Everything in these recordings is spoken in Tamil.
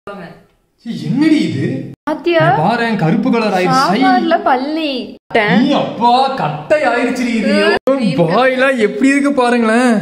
சீ, என்னடி இது பாத்தியா பாரு கருப்பு கலர் ஆயிடுச்சு சாம்பார்ல பள்ளி நீ அப்பா கட்டை ஆயிடுச்சு இது பாய்லாம் எப்படி இருக்கு பாருங்களேன்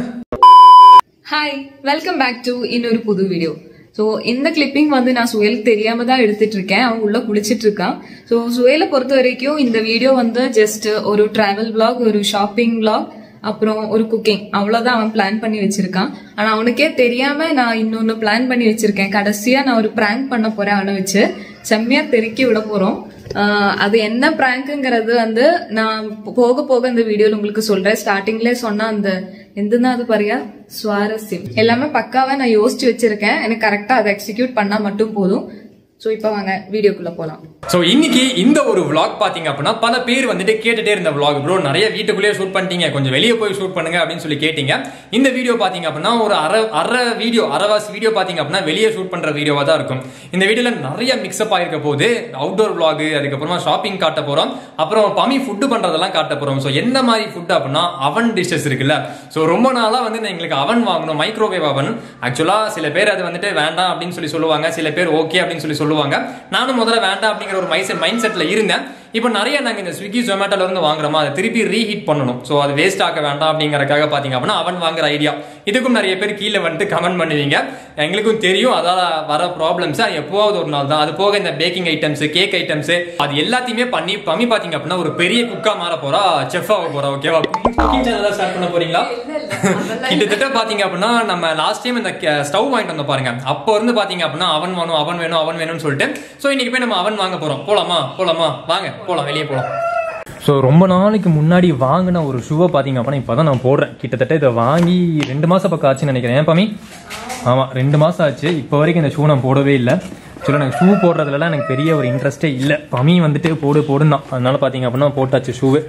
ஹாய் வெல்கம் பேக் டு இன்னொரு புது வீடியோ ஸோ இந்த கிளிப்பிங் வந்து நான் சுயலுக்கு தெரியாம தான் எடுத்துட்டு இருக்கேன் அவன் உள்ள குளிச்சிட்டு இருக்கான் ஸோ சுயலை பொறுத்த வரைக்கும் இந்த வீடியோ வந்து ஜஸ்ட் ஒரு டிராவல் vlog ஒரு ஷாப்பிங் vlog அப்புறம் ஒரு குக்கிங் அவ்வளவுதான் அவன் பிளான் பண்ணி வச்சிருக்கான் ஆனா அவனுக்கே தெரியாம நான் இன்னொன்னு பிளான் பண்ணி வச்சிருக்கேன் கடைசியா நான் ஒரு prank பண்ண போறேன் அவனை வச்சு செம்மையா தெருக்கி விட போறோம் ஆஹ் அது என்ன பிராங்க்ங்கிறது வந்து நான் போக போக இந்த வீடியோல உங்களுக்கு சொல்றேன் ஸ்டார்டிங்ல சொன்ன அந்த எந்தனா அது பாரியா சுவாரஸ்யம் எல்லாமே பக்காவா நான் யோசிச்சு வச்சிருக்கேன் எனக்கு கரெக்டா அதை எக்ஸிக்யூட் பண்ணா மட்டும் போதும் சோ இப்போ வாங்க வீடியோக்குள்ள போலாம் ஸோ இன்னைக்கு இந்த ஒரு vlog பாத்தீங்க அப்படின்னா பல பேர் வந்துட்டு கேட்டுட்டே இருந்த vlog ப்ரோ நிறைய வீட்டுக்குள்ளேயே ஷூட் பண்ணிட்டீங்க கொஞ்சம் வெளியே போய் ஷூட் பண்ணுங்க அப்படின்னு சொல்லி கேட்டீங்க இந்த வீடியோ பாத்தீங்க அப்படின்னா ஒரு அரை அரை வீடியோ அரைவாசி வீடியோ பாத்தீங்க அப்படின்னா வெளியே ஷூட் பண்ற வீடியோவா தான் இருக்கும் இந்த வீடியோல நிறைய மிக்ஸ்அப் ஆயிருக்க போது அவுட்டோர் vlog அதுக்கப்புறமா ஷாப்பிங் காட்ட போறோம் அப்புறம் பமி ஃபுட்டு பண்றதெல்லாம் காட்ட போறோம் ஸோ என்ன மாதிரி ஃபுட் அப்படின்னா அவன் டிஷ்ஷஸ் இருக்குல்ல ஸோ ரொம்ப நாளா வந்து நான் எங்களுக்கு அவன் வாங்கணும் மைக்ரோவேவ் அவன் ஆக்சுவலா சில பேர் அது வந்துட்டு வேண்டாம் அப்படின்னு சொல்லி சொல்லுவாங்க சில பேர் ஓகே அப்படின்னு சொல்லி சொல்லுவாங்க நானும் முதல்ல வேண்டாம் அப்படிங்கிற ஒரு மைண்ட் மைண்ட் செட்ல இருந்தேன் இப்போ நிறைய நாங்க இந்த ஸ்விக்கி ஜொமேட்டோல இருந்து வாங்குறோமா அதை திருப்பி ரீஹீட் பண்ணணும் ஸோ அது வேஸ்ட் ஆக்க வேண்டாம் அப்படிங்கறக்காக பாத்தீங்க அப்படின்னா அவன் வாங்குற ஐடியா இதுக்கும் நிறைய பேர் கீழே வந்துட்டு கமெண்ட் பண்ணுவீங்க எங்களுக்கும் தெரியும் அதால வர ப்ராப்ளம்ஸ் எப்போவாவது ஒரு நாள் தான் அது போக இந்த பேக்கிங் ஐட்டம்ஸ் கேக் ஐட்டம்ஸ் அது எல்லாத்தையுமே பண்ணி பண்ணி பாத்தீங்க அப்படின்னா ஒரு பெரிய குக்கா மாற போறா செஃப் ஆக போறா ஓகேவா குக்கிங் சேனல் ஸ்டார்ட் பண்ண போறீங்களா கிட்டத்தட்ட பாத்தீங்க அப்படின்னா நம்ம லாஸ்ட் டைம் இந்த ஸ்டவ் வாங்கிட்டு வந்தோம் பாருங்க அப்போ இருந்து பாத்தீங்க அப்படின்னா அவன் வேணும் அவன் வேணும் அவன் வேணும்னு சொல்லிட்டு சோ இன்னைக்கு போய் நம்ம அவன் வாங்க போறோம் போலாமா போலாமா வாங்க போலாம் வெளியே போலாம் ஸோ ரொம்ப நாளைக்கு முன்னாடி வாங்கின ஒரு ஷூவை பார்த்தீங்க அப்படின்னா இப்போ தான் நான் போடுறேன் கிட்டத்தட்ட இதை வாங்கி ரெண்டு மாதம் பக்கம் ஆச்சுன்னு நினைக்கிறேன் ஏன் பாமி ஆமாம் ரெண்டு மாதம் ஆச்சு இப்போ வரைக்கும் இந்த ஷூ நான் போடவே இல்லை சொல்ல எனக்கு ஷூ போடுறதுலலாம் எனக்கு பெரிய ஒரு இன்ட்ரெஸ்டே இல்லை பமி வந்துட்டு போடு போடுன்னு தான் அதனால பார்த்தீங்க அப்படின்னா போட்டாச்சு ஷூவு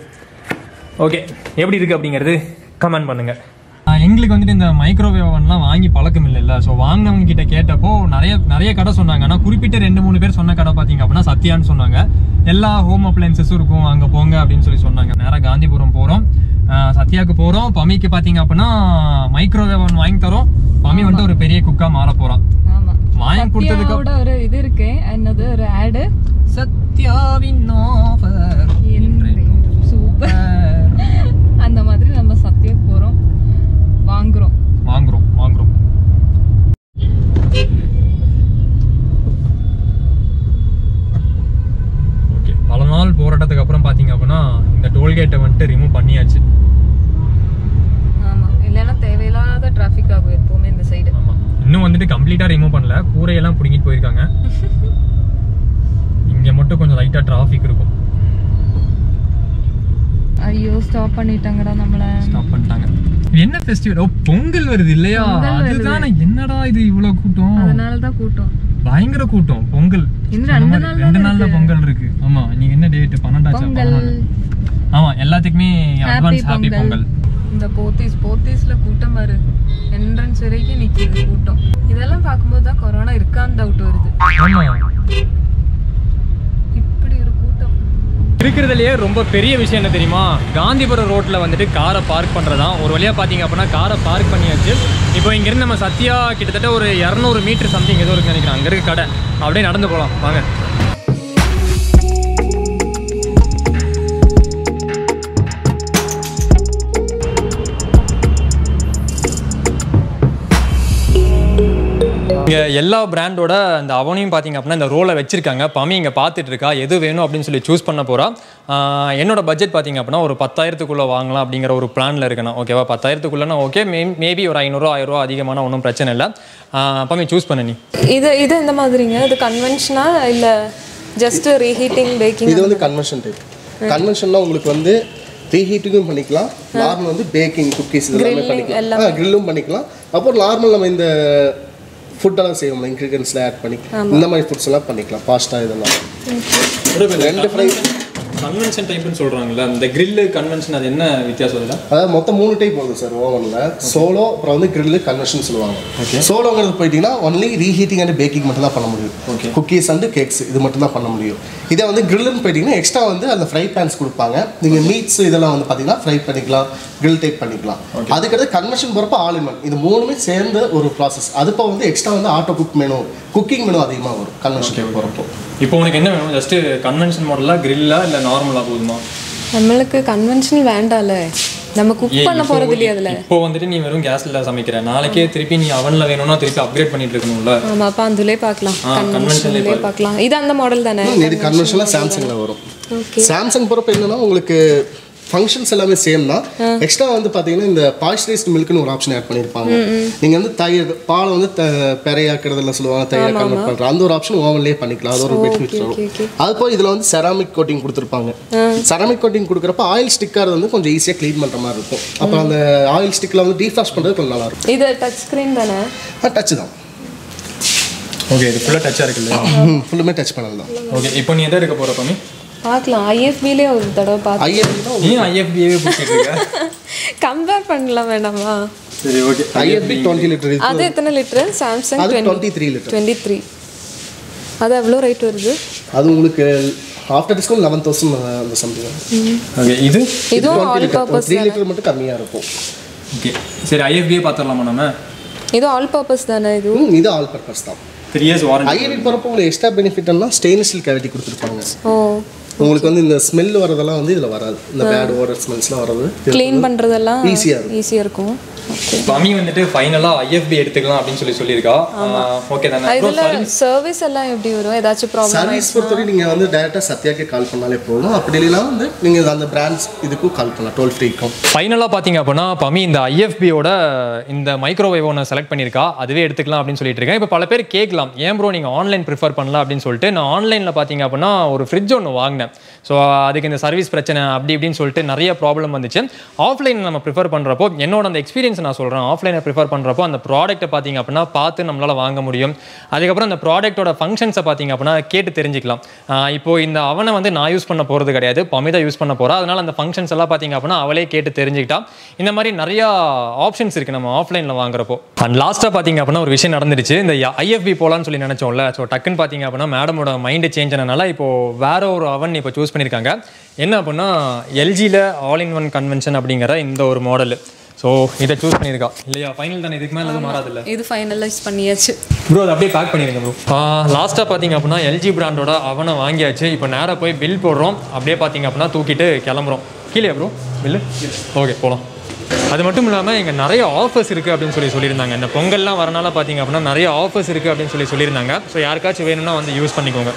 ஓகே எப்படி இருக்கு அப்படிங்கிறது கமெண்ட் பண்ணுங்க எங்களுக்கு வந்துட்டு இந்த மைக்ரோவேவ் ஓவன்லாம் வாங்கி பழக்கம் இல்லைல்ல ஸோ வாங்கினவங்க கிட்ட கேட்டப்போ நிறைய நிறைய கடை சொன்னாங்க ஆனால் குறிப்பிட்ட ரெண்டு மூணு பேர் சொன்ன கடை பார்த்தீங்க அப்படின்னா சத்யான்னு சொன்னாங்க எல்லா ஹோம் அப்ளைன்சஸும் இருக்கும் அங்கே போங்க அப்படின்னு சொல்லி சொன்னாங்க நேராக காந்திபுரம் போகிறோம் சத்யாவுக்கு போகிறோம் பமிக்கு பார்த்தீங்க அப்படின்னா மைக்ரோவேவ் ஓவன் வாங்கி தரோம் பமி வந்துட்டு ஒரு பெரிய குக்கா மாற போகிறான் ஆமா வாங்கி கொடுத்ததுக்கு சத்யாவோட ஒரு இது இருக்கு என்னது ஒரு ஆடு சத்யாவின் offer சூப்பர் அந்த மாதிரி நம்ம சத்யாக்கு போறோம் வாங்குறோம் வாங்குறோம் வாங்குறோம் ஓகே பல நாள் போராட்டத்துக்கு அப்புறம் பாத்தீங்க அப்படின்னா இந்த டோல்கேட்டை வந்துட்டு ரிமூவ் பண்ணியாச்சு ஆமா இல்லைன்னா தேவையில்லாத டிராஃபிக் ஆகும் எப்பவுமே இந்த சைடு ஆமா இன்னும் வந்துட்டு கம்ப்ளீட்டா ரிமூவ் பண்ணல கூரையெல்லாம் பிடுங்கிட்டு போயிருக்காங்க இங்க மட்டும் கொஞ்சம் லைட்டா டிராஃபிக் இருக்கும் ஐயோ ஸ்டாப் பண்ணிட்டாங்கடா நம்மள ஸ்டாப் பண்ணிட்டாங்க இது என்ன ஃபெஸ்டிவல் ஓ பொங்கல் வருது இல்லையா பொங்கல் வருது. அதுதானே என்னடா இது இவ்வளவு கூட்டம் அதனால தான் கூட்டம் பயங்கர கூட்டம் பொங்கல் இன்னும் சொன்ன ரெண்டு மாதிரி நாள் ரெண்டு தானே நாள்ல இருக்கு. பொங்கல் இருக்கு ஆமா இன்னைக்கு என்ன டேட் பன்னெண்டாச்சா பொங்கல் பதினொன்னு. ஆமா எல்லாத்துக்குமே happy advance happy Pongal Pongal இந்த போத்தீஸ் போத்தீஸ்ல கூட்டம் பாரு என்ட்ரன்ஸ் வரைக்கும் நிக்குது கூட்டம் இதெல்லாம் பார்க்கும்போது தான் கொரோனா இருக்கான்னு டவுட் வருது ஆமா இப்படி ஒரு கூட்டம் இருக்கிறதுலயே ரொம்ப பெரிய விஷயம் என்ன தெரியுமா காந்திபுரம் ரோட்ல வந்துட்டு காரை பார்க் பண்றதா ஒரு வழியா பாத்தீங்க அப்படின்னா காரை பார்க் பண்ணியாச்சு இப்போ இங்க இருந்து நம்ம சத்யா கிட்டத்தட்ட ஒரு இரநூறு மீட்டர் சம்திங் ஏதோ இருக்கு நினைக்கிறேன் அங்க இருக்க கடை அப்படியே நடந்து போலாம் வாங்க இங்கே எல்லா பிராண்டோட அந்த அவனையும் பார்த்தீங்க அப்படின்னா இந்த ரோலை வச்சிருக்காங்க பமி இங்கே பார்த்துட்டு இருக்கா எது வேணும் அப்படின்னு சொல்லி சூஸ் பண்ண போகிறா என்னோட பட்ஜெட் பார்த்தீங்க அப்படின்னா ஒரு பத்தாயிரத்துக்குள்ளே வாங்கலாம் அப்படிங்கிற ஒரு பிளானில் இருக்கணும் ஓகேவா பத்தாயிரத்துக்குள்ளேனா ஓகே மே மேபி ஒரு ஐநூறுரூவா ஆயிரரூவா அதிகமான ஒன்றும் பிரச்சனை இல்லை ஆஹ் பமி சூஸ் பண்ண நீ இது இது எந்த மாதிரிங்க இது கன்வென்ஷனா இல்ல ஜஸ்ட் ரீஹீட்டிங் பேக்கிங் இது வந்து கன்வென்ஷன் டைப் கன்வென்ஷன்னா உங்களுக்கு வந்து ரீஹீட்டுக்கும் பண்ணிக்கலாம் நார்மல் வந்து பேக்கிங் குக்கீஸ் இதெல்லாமே பண்ணிக்கலாம் ஆ கிரில்லும் பண்ணிக்கலாம் அப்புறம் நார்மல் நம்ம இந்த ஃபுட்டெல்லாம் செய்வோம் இன்க்ரீடியன்ஸ்லாம் ஆட் பண்ணி இந்த மாதிரி ஃபுட்ஸ் எல்லாம் பண்ணிக்கலாம் பாஸ்டா இதெல்லாம் ரெண்டு ஃப்ரை கன்வென்ஷன் டைப்னு சொல்றாங்கல்ல இந்த கிரில் கன்வென்ஷன் அது என்ன வித்தியாசம் வருதா அதாவது மொத்தம் மூணு டைப் வருது சார் ஓவனில் சோலோ அப்புறம் வந்து கிரில் கன்வெர்ஷன் சொல்லுவாங்க சோலோங்கிறது போயிட்டீங்கன்னா ஒன்லி ரீஹீட்டிங் அண்ட் பேக்கிங் மட்டும் தான் பண்ண முடியும் Okay. குக்கீஸ் அண்ட் கேக்ஸ் இது மட்டும் தான் பண்ண முடியும் இதே வந்து கிரில்லுன்னு போயிட்டீங்கன்னா எக்ஸ்ட்ரா வந்து அந்த ஃப்ரை பேன்ஸ் கொடுப்பாங்க நீங்கள் மீட்ஸ் இதெல்லாம் வந்து பார்த்தீங்கன்னா ஃப்ரை பண்ணிக்கலாம் கிரில் டைப் பண்ணிக்கலாம் அதுக்கடுத்து கன்வெர்ஷன் போகிறப்ப ஆல் இன் ஒன் இது மூணுமே சேர்ந்த ஒரு ப்ராசஸ் அதுப்போ வந்து எக்ஸ்ட்ரா வந்து auto cook menu cooking menu அதிகமாக வரும் கன்வெர்ஷன் போகிறப்போ இப்போ உனக்கு என்ன வேணும் ஜஸ்ட் கன்வென்ஷன் மாடலா கிரில்லா இல்ல நார்மலா போதுமா நம்மளுக்கு கன்வென்ஷன் வேண்டாம்ல நம்ம குக் ஏய், பண்ண இப்போ போறது இல்லையா அதுல இப்போ வந்துட்டு நீ வெறும் கேஸ்ல சமைக்கிற நாளைக்கே திருப்பி நீ அவன்ல வேணும்னா திருப்பி அப்கிரேட் பண்ணிட்டு இருக்கணும்ல ஆமா அப்ப அதுலயே பார்க்கலாம் ஆ, கன்வென்ஷன்லயே பார்க்கலாம் இது அந்த மாடல் தானே இது கன்வெர்ஷன்லாம் சாம்சங்கில் வரும் ஓகே சாம்சங் போகிறப்ப என்னன்னா உங்களுக்கு ஃபங்க்ஷன்ஸ் எல்லாமே சேம் தான் எக்ஸ்ட்ரா வந்து பார்த்தீங்கன்னா இந்த பாய்ஸ்டரைஸ்டு மில்க்னு ஒரு ஆப்ஷன் ஆட் பண்ணியிருப்பாங்க நீங்கள் வந்து தயிர் பாலை வந்து த பெரையாக்குறதுல சொல்லுவாங்க தயிரை கன்வெர்ட் பண்ணுற அந்த ஒரு ஆப்ஷன் ஓவன்லேயே பண்ணிக்கலாம் அது ஒரு பெனிஃபிட் okay, வரும் okay. அது போய் இதில் வந்து செராமிக் கோட்டிங் கொடுத்துருப்பாங்க செராமிக் கோட்டிங் கொடுக்குறப்ப ஆயில் ஸ்டிக்கர் வந்து கொஞ்சம் ஈஸியாக க்ளீன் பண்ணுற மாதிரி இருக்கும் அப்புறம் அந்த ஆயில் ஸ்டிக்கில் வந்து டீஃபாஸ்ட் பண்ணுறது கொஞ்சம் நல்லா இருக்கும் இது டச் ஸ்கிரீன் தானே டச் தான் ஓகே இது ஃபுல்லா டச்சா இருக்குல்ல ஃபுல்லுமே டச் பண்ணது தான் ஓகே இப்போ நீ எதை எடுக்க போற பண்ணி பார்க்கலாம் ஐஎஃபிலே ஒரு தடவை பார்த்து ஐஎஃபி தான் நீ ஐஎஃபிஏவே பிடிச்சிட்டு இருக்க கம்பேர் பண்ணலாம் வேண்டாமா சரி ஓகே ஐஎஃபி டுவெண்ட்டி லிட்டர் அது எத்தனை லிட்டர் சாம்சங் அது twenty twenty three litre twenty three அது எவ்வளோ ரேட் வருது அது உங்களுக்கு ஆஃப்டர் டிஸ்கவுண்ட் லெவன் தௌசண்ட் அந்த சம்திங் ஓகே இது இதுவும் ஆல் பர்பஸ் த்ரீ லிட்டர் மட்டும் கம்மியாக இருக்கும் ஓகே சரி ஐஎஃபிஏ பார்த்துடலாமா நம்ம இதுவும் ஆல் பர்பஸ் தானே இது ம், இது ஆல் பர்பஸ் தான் த்ரீ இயர்ஸ் வாரண்டி ஐஏவி போகிறப்போ உங்களுக்கு எக்ஸ்ட்ரா பெனிஃபிட்னா ஸ்டெயின்லெஸ் ஸ்டீல் கேவிட்டி கொடுத்துருப்பாங்க ஓ உங்களுக்கு வந்து இந்த ஸ்மெல் வரதெல்லாம் வந்து இதில் வராது இந்த பேட் ஓடர் ஸ்மெல்ஸ்லாம் வராது க்ளீன் பண்ணுறதெல்லாம் Easy-ஆ இருக்கும். ஈஸியாக இருக்கும் ஓகே பமி வந்துட்டு ஃபைனலாக ஐஎஃபி எடுத்துக்கலாம் அப்படின்னு சொல்லி சொல்லியிருக்கா ஓகே தானே இதில் சர்வீஸ் எல்லாம் எப்படி வரும் ஏதாச்சும் ப்ராப்ளம் சர்வீஸ் பொறுத்தவரை நீங்கள் வந்து டேரெக்டாக சத்யாக்கே கால் பண்ணாலே போதும் அப்படி இல்லைனா வந்து நீங்கள் அந்த பிராண்ட்ஸ் இதுக்கும் கால் பண்ணலாம் டோல் ஃப்ரீக்கும் ஃபைனலாக பார்த்தீங்க அப்படின்னா பமி இந்த ஐஎஃபியோட இந்த மைக்ரோவேவ் ஒன்று செலக்ட் பண்ணியிருக்கா அதுவே எடுத்துக்கலாம் அப்படின்னு சொல்லிட்டு இருக்கேன் இப்போ பல பேர் கேட்கலாம் ஏன் ப்ரோ நீங்கள் ஆன்லைன் ப்ரிஃபர் பண்ணலாம் அப்படின்னு சொல்லிட்டு நான் ஆன்லைனில் பார்த்தீங்க அப்படின்னா ஒரு ஃப்ரிட்ஜ் ஒன்று வாங்கினேன் ஸோ அதுக்கு இந்த சர்வீஸ் பிரச்சனை அப்படி இப்படின்னு சொல்லிட்டு நிறைய ப்ராப்ளம் வந்துச்சு ஆஃப்லைன் நம்ம ப்ரிஃபர் பண்ணுறப்போ என்னோட அந்த எக்ஸ்பீரியன்ஸ் நான் சொல்கிறேன் ஆஃப்லைனை ப்ரிஃபர் பண்ணுறப்போ அந்த ப்ராடக்ட்டை பார்த்தீங்க அப்படின்னா பார்த்து நம்மளால் வாங்க முடியும் அதுக்கப்புறம் அந்த ப்ராடக்ட்டோட ஃபங்க்ஷன்ஸை பார்த்தீங்க அப்படின்னா கேட்டு தெரிஞ்சுக்கலாம் ஆஹ் இப்போ இந்த அவனை வந்து நான் யூஸ் பண்ண போகிறது கிடையாது பமிதா யூஸ் பண்ண போகிறா அதனால அந்த ஃபங்க்ஷன்ஸ் எல்லாம் பார்த்தீங்க அப்படின்னா அவளே கேட்டு தெரிஞ்சுக்கிட்டா இந்த மாதிரி நிறையா ஆப்ஷன்ஸ் இருக்குது நம்ம ஆஃப்லைனில் வாங்குறப்போ அண்ட் லாஸ்ட்டாக பார்த்தீங்க அப்படின்னா ஒரு விஷயம் நடந்துருச்சு இந்த ஐஎஃபி போலான்னு சொல்லி நினச்சோம்ல ஸோ டக்குன்னு பார்த்தீங்க அப்படின்னா மேடமோட மைண்டு சேஞ்ச் ஆனனால இப்போ வேற ஒரு அவன் இப்போ சூஸ் பண்ணியிருக்காங்க என்ன அப்படின்னா எல்ஜியில் ஆல் இன் ஒன் கன்வென்ஷன் அப்படிங்கிற இந்த ஒரு மாடல் ஸோ இதை சூஸ் பண்ணியிருக்கா இல்லையா ஃபைனல் தானே இதுக்கு மேலே எதுவும் மாறாதில்ல இது ஃபைனலைஸ் பண்ணியாச்சு ப்ரோ அதை அப்படியே பேக் பண்ணிடுங்க ப்ரோ லாஸ்ட்டாக பார்த்தீங்க அப்படின்னா எல்ஜி பிராண்டோட அவனை வாங்கியாச்சு இப்போ நேராக போய் பில் போடுறோம் அப்படியே பார்த்தீங்க அப்படின்னா தூக்கிட்டு கிளம்புறோம் கீழே ப்ரோ பில்லு ஓகே போகலாம் அது மட்டும் இல்லாமல் இங்கே நிறைய ஆஃபர்ஸ் இருக்குது அப்படின்னு சொல்லி சொல்லியிருந்தாங்க இந்த பொங்கல்லாம் வரனால பார்த்தீங்க அப்படின்னா நிறைய ஆஃபர்ஸ் இருக்குது அப்படின்னு சொல்லி சொல்லியிருந்தாங்க ஸோ யாருக்காச்சும் வேணும்னா வந்து யூஸ் பண்ணிக்கோங்க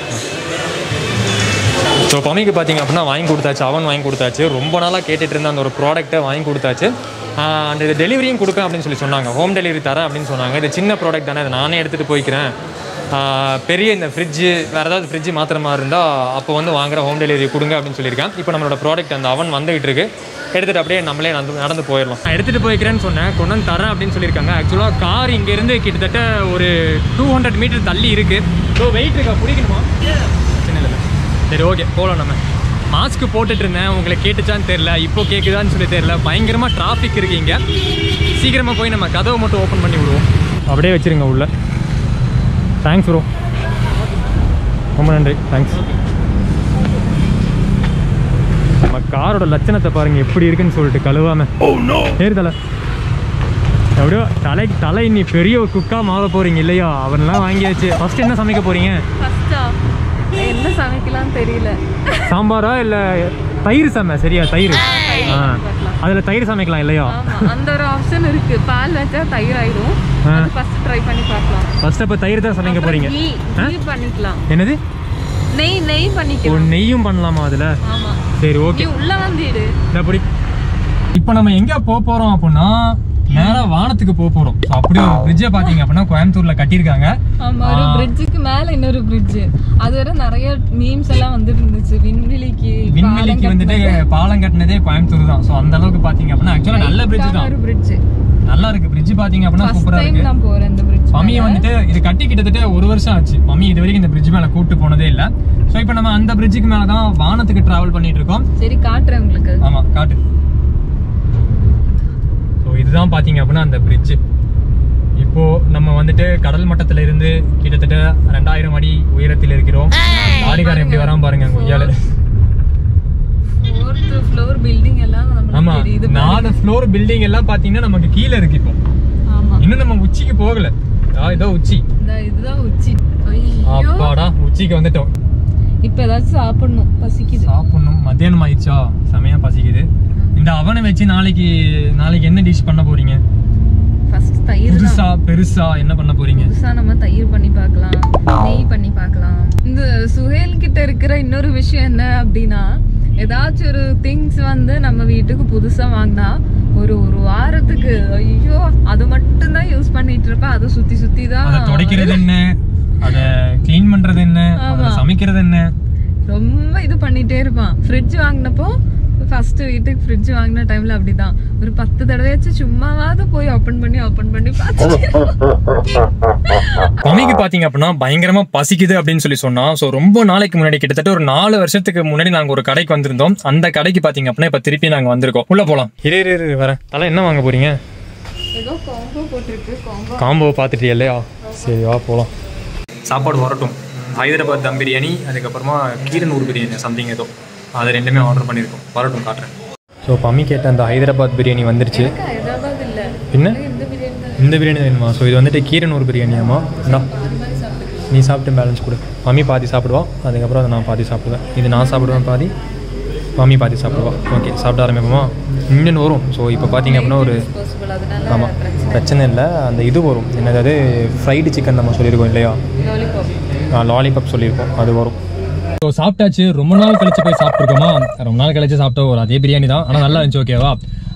ஸோ பமிக்கு பார்த்தீங்க அப்படின்னா வாங்கி கொடுத்தாச்சு அவன் வாங்கி கொடுத்தாச்சு ரொம்ப நாளாக கேட்டுட்டு இருந்த அந்த ஒரு ப்ராடக்ட்டை வாங்கி கொடுத்தாச்சு அண்ட் இது டெலிவரியும் கொடுப்பேன் அப்படின்னு சொல்லி சொன்னாங்க ஹோம் டெலிவரி தரேன் அப்படின்னு சொன்னாங்க இது சின்ன ப்ராடக்ட் தானே இதை நானே எடுத்துகிட்டு போய்க்கிறேன் ஆஹ் பெரிய இந்த ஃப்ரிட்ஜு வேறு ஏதாவது ஃப்ரிட்ஜு மாத்திர மாதிரி இருந்தால் அப்போ வந்து வாங்குற ஹோம் டெலிவரி கொடுங்க அப்படின்னு சொல்லியிருக்கேன் இப்போ நம்மளோட ப்ராடக்ட் அந்த அவன் வந்துகிட்டு இருக்கு எடுத்துகிட்டு அப்படியே நம்மளே நடந்து நடந்து போயிடலாம் நான் எடுத்துகிட்டு போய்க்கிறேன்னு சொன்னேன் கொண்டு வந்து தரேன் அப்படின்னு சொல்லியிருக்காங்க ஆக்சுவலாக கார் இங்கேருந்து கிட்டத்தட்ட ஒரு டூ ஹண்ட்ரட் மீட்டர் தள்ளி இருக்குது ஸோ வெயிட் இருக்கா பிடிக்கணுமா பிரச்சனை இல்லை சரி ஓகே போகலாம் நம்ம மாஸ்க் போட்டுட்டு இருந்தேன் உங்களை கேட்டுச்சான்னு தெரில இப்போ கேட்குதான்னு சொல்லி தெரில பயங்கரமாக டிராஃபிக் இருக்கு இங்கே சீக்கிரமாக போய் நம்ம கதவை மட்டும் ஓப்பன் பண்ணி விடுவோம் அப்படியே வச்சிருங்க உள்ள தேங்க்ஸ் ப்ரோ ரொம்ப நன்றி தேங்க்ஸ் நம்ம காரோட லட்சணத்தை பாருங்க எப்படி இருக்குன்னு சொல்லிட்டு கழுவாம ஏறு தலை எப்படியோ தலை தலை இன்னி பெரிய ஒரு குக்கா மாற போறீங்க இல்லையா அவன்லாம் வாங்கியாச்சு ஃபர்ஸ்ட் என்ன சமைக்க போறீங்க ஃபஸ்ட்டா என்ன சமைக்கலாம்னு தெரியல சாம்பாரா இல்ல தயிர் சமை சரியா தயிர் ஆ அதுல தயிர் சமைக்கலாம் இல்லையா ஆமா அந்த ஒரு ஆப்ஷன் இருக்கு பால் வச்சா தயிர் ஆயிடும் ஆ. அது ஃபர்ஸ்ட் ட்ரை பண்ணி பார்க்கலாம் ஃபர்ஸ்ட் அப்ப தயிர் தான் சமைக்க போறீங்க கீ ஆ? கீ பண்ணிக்கலாம் என்னது நெய் நெய் ஒரு பண்ணிக்கலாம் நெய்யும் பண்ணலாமா அதுல ஆமா சரி ஓகே நீ உள்ள வந்துடு அப்படி இப்போ நம்ம எங்க போக போறோம் அப்படின்னா நேரா வானத்துக்கு போக போறோம் ஸோ அப்படி ஒரு பிரிட்ஜை பாத்தீங்க அப்படின்னா கோயம்புத்தூர்ல கட்டியிருக்காங்க ஆமா ஒரு பிரிட்ஜுக்கு மேல இன்னொரு பிரிட்ஜ் அது வரை நிறைய மீம்ஸ் எல்லாம் வந்துட்டு இருந்துச்சு விண்வெளிக்கு விண்வெளிக்கு வந்துட்டு பாலம் கட்டினதே கோயம்புத்தூர் தான் ஸோ அந்த அளவுக்கு பாத்தீங்க அப்படின்னா ஆக்சுவலா நல்ல பிரிட்ஜ் தான் ஒரு பிரிட்ஜ் நல்லா இருக்கு பிரிட்ஜ் பாத்தீங்க அப்படின்னா ஃபர்ஸ்ட் சூப்பரா டைம் இருக்கு நான் போறேன் இந்த பிரிட்ஜ் மம்மி வந்துட்டு இது கட்டி கிட்டத்தட்ட ஒரு வருஷம் ஆச்சு மம்மி இது வரைக்கும் இந்த பிரிட்ஜ் மேல கூட்டு போனதே இல்ல சோ இப்போ நம்ம அந்த பிரிட்ஜுக்கு மேல தான் வானத்துக்கு டிராவல் பண்ணிட்டு இருக்கோம் சரி காட்டுறேன் உங்களுக்கு ஆமா காட்டு ஸோ இதுதான் பாத்தீங்க அப்படின்னா அந்த பிரிட்ஜ் இப்போ நம்ம வந்துட்டு கடல் மட்டத்துல இருந்து கிட்டத்தட்ட ரெண்டாயிரம் அடி உயரத்தில் இருக்கிறோம் லாரிக்காரன் எப்படி வராம பாருங்க அங்க உய்யால ஃபோர்த் ஃப்ளோர் பில்டிங் எல்லாம் ஆமா நமக்கு தெரியுது நாலு ஃப்ளோர் பில்டிங் எல்லாம் பாத்தீங்கன்னா நமக்கு கீழே இருக்கு இப்போ ஆமா இன்னும் நம்ம உச்சிக்கு போகல ஆ, இதோ உச்சி இந்த இதுதான் உச்சி ஐயோ அப்பாடா உச்சிக்கு வந்துட்டோம் இப்ப ஏதாச்சும் சாப்பிடணும் பசிக்குது சாப்பிடணும் மத்தியானம் ஆயிடுச்சா செமையா பசிக்குது இந்த அவனை வச்சு நாளைக்கு நாளைக்கு என்ன டிஷ் பண்ண போறீங்க ஃபர்ஸ்ட் தயிர் தான் புதுசா பெருசா என்ன பண்ண போறீங்க புதுசா நம்ம தயிர் பண்ணி பார்க்கலாம் நெய் பண்ணி பார்க்கலாம் இந்த சுஹேல் கிட்ட இருக்கிற இன்னொரு விஷயம் என்ன அப்படின்னா ஏதாச்சும் ஒரு திங்ஸ் வந்து நம்ம வீட்டுக்கு புதுசா வாங்கினா ஒரு ஒரு வாரத்துக்கு ஐயோ அது மட்டும் தான் யூஸ் பண்ணிட்டு இருப்பேன் அதை சுத்தி சுத்தி தான் அதை துடைக்கிறது என்ன அதை க்ளீன் பண்றது என்ன அதை சமைக்கிறது என்ன ரொம்ப இது பண்ணிட்டே இருப்பான் ஃப்ரிட்ஜ் வாங்கினப்போ ஃபர்ஸ்ட் வீட்டுக்கு ஃப்ரிட்ஜ் வாங்கின டைம்ல அப்படிதான் ஒரு பத்து தடவையாச்சும் சும்மாவாவது போய் ஓபன் பண்ணி ஓபன் பண்ணி பார்த்து மம்மிக்கு பாத்தீங்க அப்படின்னா பயங்கரமா பசிக்குது அப்படின்னு சொல்லி சொன்னா சோ ரொம்ப நாளைக்கு முன்னாடி கிட்டத்தட்ட ஒரு நாலு வருஷத்துக்கு முன்னாடி நாங்க ஒரு கடைக்கு வந்திருந்தோம் அந்த கடைக்கு பாத்தீங்க அப்படின்னா இப்ப திருப்பி நாங்க வந்திருக்கோம் உள்ள போலாம் இரு இரு இரு வரேன் தலை என்ன வாங்க போறீங்க ஏதோ காம்போ போட்டிருக்கு காம்போ காம்போ பார்த்துட்டியா இல்லையா சரி வா போகலாம் சாப்பாடு வரட்டும் ஹைதராபாத் தம் பிரியாணி அதுக்கப்புறமா கீரனூர் பிரியாணி சம்திங் ஏதோ அது ரெண்டுமே ஆர்டர் பண்ணியிருக்கோம் வரட்டும் காட்டுறேன் ஸோ பம்மி கேட்ட அந்த ஹைதராபாத் பிரியாணி வந்துருச்சு ஏதாவது இல்ல பின்ன இந்த பிரியாணி தான் இந்த பிரியாணி வேணுமா ஸோ இது வந்துட்டு கீரனூர் பிரியாணியாமா இந்தா நீ சாப்பிட்டு பேலன்ஸ் கொடு மம்மி பாதி சாப்பிடுவா அதுக்கப்புறம் அதை நான் பாதி சாப்பிடுவேன் இது நான் சாப்பிடுவேன் பாதி மம்மி பாதி சாப்பிடுவா ஓகே சாப்பிட ஆரம்பிப்போமா இன்னும் வரும் ஸோ இப்போ பார்த்தீங்க அப்படின்னா ஒரு பாசிபிள் அதனால ஆமாம் பிரச்சனை இல்லை அந்த இது வரும் என்னது ஃப்ரைடு சிக்கன் நம்ம சொல்லியிருக்கோம் இல்லையா லாலிபாப் லாலிபாப் சொல்லியிருக்கோம் அது வரும் ஸோ சாப்பிட்டாச்சு ரொம்ப நாள் கழிச்சு போய் சாப்பிட்ருக்கோமா ரொம்ப நாள் கழிச்சு சாப்பிட்ட ஒரு அதே பிரியாணி தான் ஆனால் நல்லா இருந்துச்சு ஓகேவா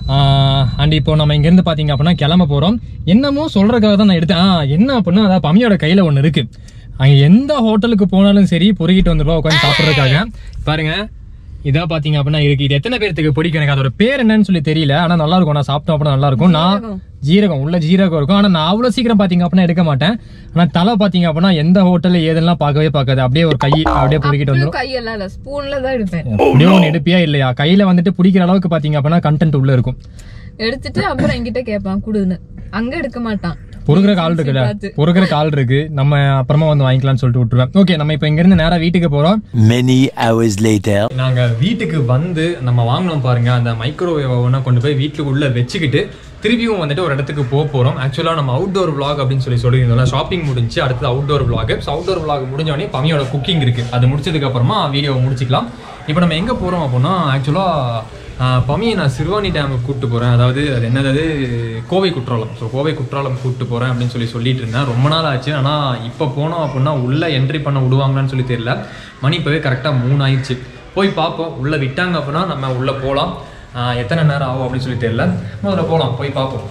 அண்ட் இப்போ நம்ம இங்கேருந்து பார்த்தீங்க அப்படின்னா கிளம்ப போகிறோம் என்னமோ சொல்கிறதுக்காக தான் நான் எடுத்தேன் ஆ, என்ன அப்படின்னா அதாவது பம்மியோட கையில் ஒன்று இருக்குது அங்கே எந்த ஹோட்டலுக்கு போனாலும் சரி பொறுக்கிட்டு வந்துருவா உட்காந்து சாப்பிட்றதுக்காக பாருங்க இதா பாத்தீங்க அப்படின்னா இருக்கு இது எத்தனை பேர்த்துக்கு பிடிக்கும் எனக்கு அதோட பேர் என்னன்னு சொல்லி தெரியல ஆனா நல்லா இருக்கும் நான் சாப்பிட்டோம் அப்படின்னா நல்லா இருக்கும் நான் ஜீரகம் உள்ள ஜீரகம் இருக்கும் ஆனா நான் அவ்வளவு சீக்கிரம் பாத்தீங்க அப்படின்னா எடுக்க மாட்டேன் ஆனா தலை பாத்தீங்க அப்படின்னா எந்த ஹோட்டல்ல ஏதெல்லாம் பார்க்கவே பார்க்காது அப்படியே ஒரு கை அப்படியே பொறுக்கிட்டு வந்துரும் கையெல்லாம் இல்ல ஸ்பூன்ல தான் எடுப்பேன் அப்படியே ஒன்று எடுப்பியா இல்லையா கையில வந்துட்டு பிடிக்கிற அளவுக்கு பாத்தீங்க அப்படின்னா கண்டென்ட் உள்ள இருக்கும் எடுத்துட்டு அப்புறம் என்கிட்ட கேட்பான் குடுன்னு அங்க எடுக்க மாட்டான் பொறுக்கிற கால் இருக்குல்ல பார்த்து. பொறுக்கிற கால் இருக்கு நம்ம அப்புறமா வந்து வாங்கிக்கலாம்னு சொல்லிட்டு விட்டுருவேன் ஓகே நம்ம இப்போ இங்க இருந்து நேரா வீட்டுக்கு போறோம் Many hours later. நாங்க வீட்டுக்கு வந்து நம்ம வாங்கினோம் பாருங்க அந்த மைக்ரோவேவ் ஓவனை கொண்டு போய் வீட்டுக்குள்ள வச்சுக்கிட்டு திருப்பியும் வந்துட்டு ஒரு இடத்துக்கு போக போறோம் ஆக்சுவலா நம்ம அவுட்டோர் vlog அப்படின்னு சொல்லி சொல்லியிருந்தோம்ல ஷாப்பிங் முடிஞ்சு அடுத்து outdoor vlog so outdoor vlog முடிஞ்ச உடனே பமியோட குக்கிங் இருக்கு அது முடிச்சதுக்கு அப்புறமா வீடியோவை முடிச்சுக்கலாம் இப்போ நம்ம எங்க போறோம் அப்படின்னா ஆக்சுவலா பமியை நான் சிறுவாணி டேமுக்கு கூப்பிட்டு போறேன் அதாவது அது என்னது கோவை குற்றாலம் ஸோ கோவை குற்றாலம் கூப்பிட்டு போறேன் அப்படின்னு சொல்லி சொல்லிட்டு இருந்தேன் ரொம்ப நாள் ஆச்சு ஆனா இப்போ போனோம் அப்படின்னா உள்ள என்ட்ரி பண்ண விடுவாங்களான்னு சொல்லி தெரியல மணி இப்போவே கரெக்டாக மூணு ஆயிடுச்சு போய் பார்ப்போம் உள்ளே விட்டாங்க அப்படின்னா நம்ம உள்ளே போகலாம் எத்தனை நேரம் ஆகும் அப்படின்னு சொல்லி தெரியல முதல்ல போகலாம் போய் பார்ப்போம்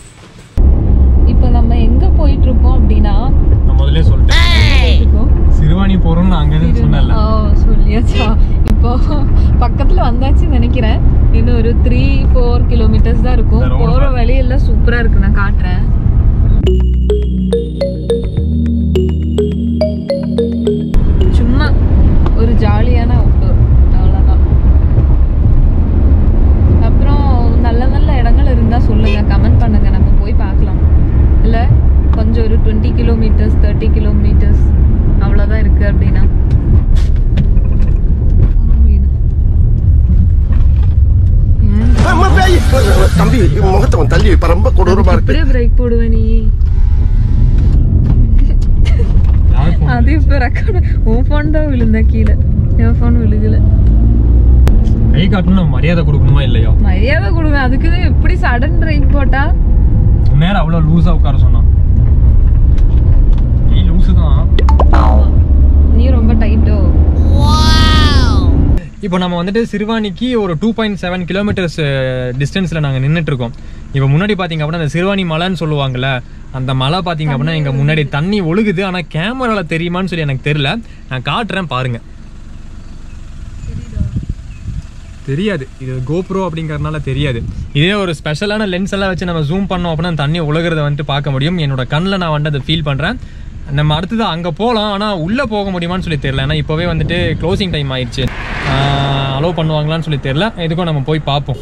இப்போ நம்ம எங்க போயிட்டு இருக்கோம் அப்படின்னா நான் முதல்ல சொல்லிட்டேன் இருக்கோம் சிறுவாணி போகிறோம்னு நான் அங்கே சொன்னேன்ல ஓ சொல்லியாச்சா இப்போ பக்கத்துல வந்தாச்சுன்னு நினைக்கிறேன் இன்னும் ஒரு த்ரீ ஃபோர் கிலோமீட்டர்ஸ் தான் இருக்கும் இந்த road போற வழியெல்லாம் சூப்பரா இருக்கு நான் காட்டுறேன் சும்மா ஒரு ஜாலியான அவுட்டோர் அவ்வளோதான் அப்புறம் நல்ல நல்ல இடங்கள் இருந்தா சொல்லுங்க கமெண்ட் பண்ணுங்க நம்ம போய் பார்க்கலாம் இல்ல கொஞ்சம் ஒரு டுவெண்ட்டி கிலோமீட்டர்ஸ் தேர்ட்டி கிலோமீட்டர்ஸ் அவ்வளோதான் இருக்கு அப்படின்னா ஏன் தம்பி முகத்தை அவன் தள்ளி வைப்பா ரொம்ப கொடூரமா இருக்கு அப்படியே பிரேக் போடுவ நீ அது இப்ப ரெக்கார்டு உன் ஃபோன் தான் விழுந்தா கீழே என் ஃபோன் விழுகல கை காட்டணும் நம்ம மரியாதை கொடுக்கணுமா இல்லையா மரியாதை கொடுங்க அதுக்கு எப்படி சடன் பிரேக் போட்டா நேரம் அவ்வளோ லூஸாக உட்கார சொன்னான் நீ லூஸு தான் நீ ரொம்ப டைட்டோ இப்போ நம்ம வந்துட்டு சிறுவாணிக்கு ஒரு டூ பாயிண்ட் செவன் கிலோமீட்டர்ஸ் டிஸ்டன்ஸில் நாங்கள் நின்றுட்டு இருக்கோம் இப்போ முன்னாடி பார்த்தீங்க அப்படின்னா அந்த சிறுவாணி மலைன்னு சொல்லுவாங்கல்ல அந்த மலை பார்த்தீங்க அப்படின்னா எங்கள் முன்னாடி தண்ணி ஒழுகுது ஆனால் கேமராவில் தெரியுமான்னு சொல்லி எனக்கு தெரியல நான் காட்டுறேன் பாருங்க தெரியாது இது கோப்ரோ அப்படிங்கறதுனால தெரியாது இதே ஒரு ஸ்பெஷலான லென்ஸ் எல்லாம் வச்சு நம்ம ஜூம் பண்ணோம் அப்படின்னா அந்த தண்ணி உலகிறத வந்துட்டு பார்க்க முடியும் என்னோட கண்ணில் நான் வந்துட்டு அதை ஃபீல் பண்ணுறேன் நம்ம அடுத்தது அங்கே போகலாம் ஆனால் உள்ளே போக முடியுமான்னு சொல்லி தெரியல ஏன்னா இப்போவே வந்துட்டு க்ளோசிங் டைம் ஆயிடுச்சு அலோவ் பண்ணுவாங்களான்னு சொல்லி தெரியல எதுக்கும் நம்ம போய் பார்ப்போம்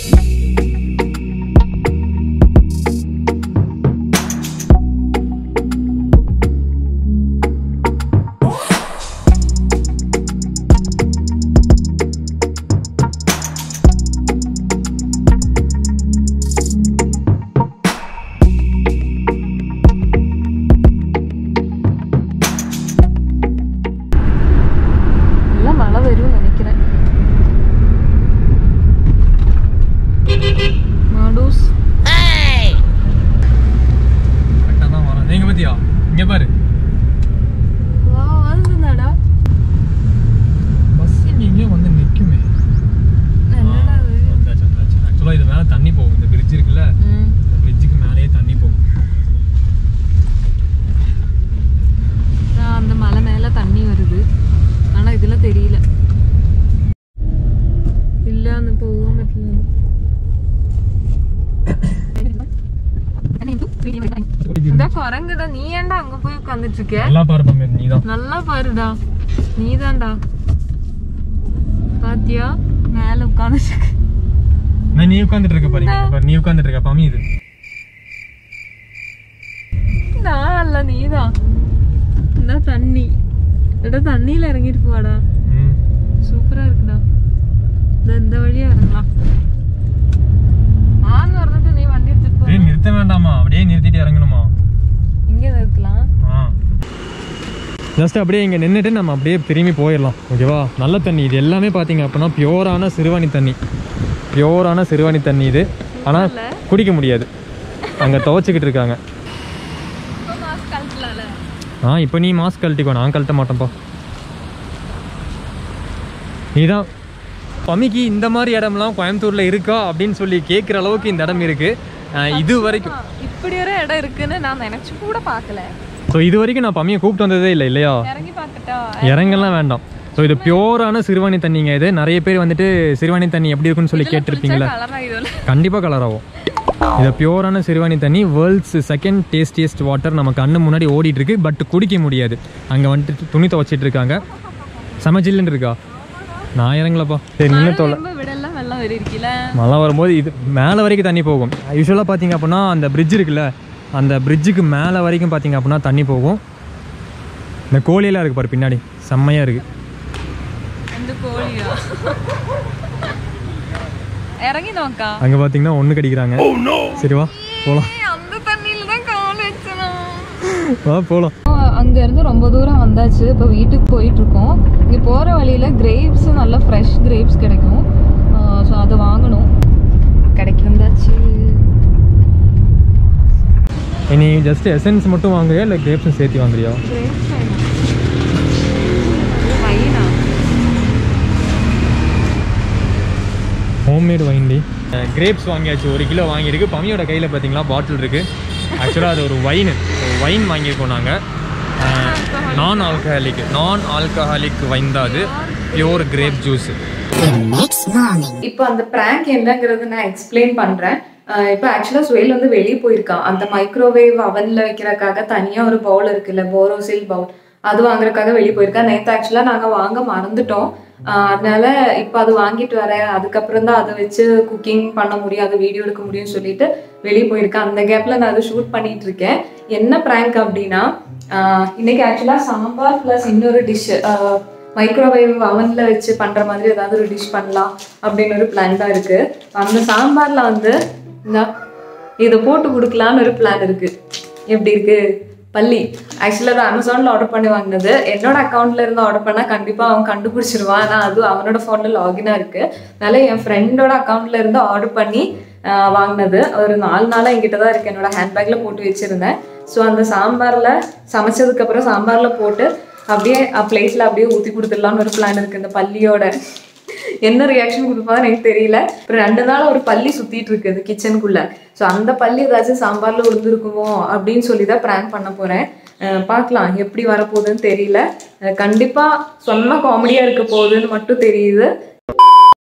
எல்லாம் மழை வரும்னு நினைக்கிறேன் மாடூஸ் கரெக்டாக தான் வரோம் நீங்கள் பற்றியா இங்கே பாரு வா வந்துதாடா பஸ் இங்கே எங்கேயோ வந்து நிற்குமே என்னடா அது வந்தாச்சு வந்தாச்சு ஆக்சுவலாக இது மேலே தண்ணி போகும் இந்த பிரிட்ஜ் இருக்குல்ல ம். இந்த பிரிட்ஜுக்கு மேலேயே தண்ணி போகும் ஆ, அந்த மலை மேல தண்ணி வருது ஆனா இதுல தெரியல இல்ல அந்த போகும் பറ്റില്ല இந்த குரங்குடா நீ ஏன்டா அங்க போய் உட்காந்துட்டு இருக்க நல்லா பாரு பம்மீர் நீ தான் நல்லா பாருடா நீதான்டா பாத்தியா மேல உட்காந்துட்டு நான் நீ உட்காந்துட்டு இருக்க பாரு இங்க பாரு நீ உட்காந்துட்டு இருக்க பம்மி இது நான் அல்ல நீதான் இந்த தண்ணி எடா தண்ணியில இறங்கிட்டு போவாடா ம். சூப்பரா இருக்குடா இந்த இந்த வழியா இறங்கலாம் ஆன் வரதுட்டு நீ வண்டி எடுத்துட்டு போ டேய் நிறுத்த வேண்டாமா அப்படியே நிறுத்திட்டு இறங்கணுமா இங்க நிறுத்தலாம் ஆ ஜஸ்ட் அப்படியே இங்கே நின்றுட்டு நம்ம அப்படியே திரும்பி போயிடலாம் ஓகேவா நல்ல தண்ணி இது எல்லாமே பார்த்தீங்க அப்படின்னா பியோரான சிறுவாணி தண்ணி பியோரான சிறுவாணி தண்ணி இது ஆனால் குடிக்க முடியாது அங்கே துவைச்சிக்கிட்டு இருக்காங்க ஆ இப்போ நீ மாஸ்க் கழட்டிக்கோ நான் கழட்ட மாட்டேன்ப்பா நீதான் பமிக்கு இந்த மாதிரி இடம்லாம் கோயம்புத்தூரில் இருக்கா அப்படின்னு சொல்லி கேட்குற அளவுக்கு இந்த இடம் இருக்குது இது வரைக்கும் இப்படி ஒரு இடம் இருக்குன்னு நான் நினைச்சு கூட பார்க்கல ஸோ இது வரைக்கும் நான் பம்மியை கூப்பிட்டு வந்ததே இல்லை இல்லையா இறங்கி பார்த்துட்டா இறங்கெல்லாம் வேண்டாம் ஸோ இது பியோரான சிறுவாணி தண்ணிங்க இது நிறைய பேர் வந்துட்டு சிறுவாணி தண்ணி எப்படி இருக்குன்னு சொல்லி கேட்டிருப்பீங்களா கலரா இதுல கண்டிப்பாக கலர் ஆகும் இது பியோரான சிறுவாணி தண்ணி வேர்ல்ட்ஸ் செகண்ட் டேஸ்டியஸ்ட் வாட்டர் நம்ம கண்ணு முன்னாடி ஓடிட்டு இருக்கு பட் குடிக்க முடியாது அங்கே வந்துட்டு துணி துவைச்சிட்டு இருக்காங்க செம ஜில்லுன்னு இருக்கா நான் இறங்கலப்பா சரி நின்று தொலை ரொம்ப விடலாம் வெள்ளம் வரி இருக்கீல மழை வரும்போது இது மேலே வரைக்கும் தண்ணி போகும் யூஸ்வலாக பார்த்தீங்க அப்படின்னா அந்த பிரிட்ஜ் இருக்குல்ல அந்த பிரிட்ஜுக்கு மேலே வரைக்கும் பார்த்தீங்க அப்படின்னா தண்ணி போகும் இந்த கோழியெல்லாம் இருக்கு பாரு பின்னாடி செம்மையாக இருக்குது இந்த கோழியா இறங்கி நோக்கா அங்கே பார்த்தீங்கன்னா ஒன்று கடிக்கிறாங்க சரி வா போகலாம் அந்த தண்ணியில தான் கால் வச்சணும் வா போகலாம் அங்க இருந்து ரொம்ப தூரம் வந்தாச்சு இப்போ வீட்டுக்கு போயிட்டு இருக்கோம் இங்க போற வழியில கிரேப்ஸ் நல்ல ஃப்ரெஷ் கிரேப்ஸ் கிடைக்கும் ஸோ அதை வாங்கணும் கடைக்கு வந்தாச்சு இனி ஜஸ்ட் எசன்ஸ் மட்டும் வாங்குறியா இல்லை கிரேப்ஸும் சேர்த்து வாங்குறியா கிரேப்ஸ் வேணும் வைனா ஹோம்மேட் வைண்டி கிரேப்ஸ் வாங்கியாச்சு ஒரு கிலோ வாங்கியிருக்கு பமியோட கையில் பார்த்தீங்களா பாட்டில் இருக்குது ஆக்சுவலாக அது ஒரு வைன் வைன் வாங்கியிருக்கோம் நாங்கள் நான் ஆல்கஹாலிக் நான் ஆல்கஹாலிக் வைன் தான் அது பியோர் கிரேப் ஜூஸ் இப்போ அந்த ப்ராங்க் என்னங்கிறது நான் எக்ஸ்பிளைன் பண்றேன் அஹ் இப்போ ஆக்சுவலாக சுயல் வந்து வெளியே போயிருக்கான் அந்த மைக்ரோவேவ் அவன்ல வைக்கிறதுக்காக தனியாக ஒரு பவுல் இருக்குல்ல போரோசில் பவுல் அது வாங்குறதுக்காக வெளியே போயிருக்கான் நேற்று ஆக்சுவலாக நாங்கள் வாங்க மறந்துட்டோம் அஹ் அதனால இப்போ அது வாங்கிட்டு வரேன் அதுக்கப்புறம் தான் அதை வச்சு குக்கிங் பண்ண முடியும் அதை வீடியோ எடுக்க முடியும்னு சொல்லிட்டு வெளியே போயிருக்கேன் அந்த கேப்ல நான் அதை ஷூட் பண்ணிட்டு இருக்கேன் என்ன ப்ராங்க் அப்படின்னா அஹ் இன்னைக்கு ஆக்சுவலாக சாம்பார் ப்ளஸ் இன்னொரு டிஷ் மைக்ரோவேவ் அவன்ல வச்சு பண்ற மாதிரி ஏதாவது ஒரு டிஷ் பண்ணலாம் அப்படின்னு ஒரு பிளான் தான் இருக்கு அந்த சாம்பார்ல வந்து இந்த இதை போட்டு கொடுக்கலான்னு ஒரு பிளான் இருக்கு எப்படி இருக்கு பள்ளி ஆக்சுவலாக அது அமேசானில் ஆர்டர் பண்ணி வாங்கினது என்னோட அக்கௌண்ட்ல இருந்து ஆர்டர் பண்ணால் கண்டிப்பாக அவன் கண்டுபிடிச்சிருவான் ஆனால் அது அவனோட ஃபோனில் லாகினாக இருக்கு அதனால என் ஃப்ரெண்டோட அக்கௌண்ட்ல இருந்து ஆர்டர் பண்ணி ஆஹ், வாங்கினது ஒரு நாலு நாளாக என்கிட்ட தான் இருக்கு என்னோட ஹேண்ட்பேக்ல போட்டு வச்சிருந்தேன் ஸோ அந்த சாம்பார்ல சமைச்சதுக்கு அப்புறம் சாம்பார்ல போட்டு அப்படியே பிளேட்ல அப்படியே ஊற்றி கொடுத்துடலாம்னு ஒரு பிளான் இருக்கு இந்த பள்ளியோட என்ன ரியாக்ஷன் கொடுப்பான்னு எனக்கு தெரியல அப்புறம் ரெண்டு நாள் ஒரு பள்ளி சுத்திட்டு இருக்குது கிச்சனுக்குள்ள ஸோ அந்த பள்ளி ஏதாச்சும் சாம்பார்ல விழுந்திருக்குமோ அப்படின்னு சொல்லி தான் ப்ராங்க் பண்ண போறேன் அஹ் பார்க்கலாம் எப்படி வரப்போகுதுன்னு தெரியல அஹ் கண்டிப்பா சொன்ன காமெடியா இருக்க போகுதுன்னு மட்டும் தெரியுது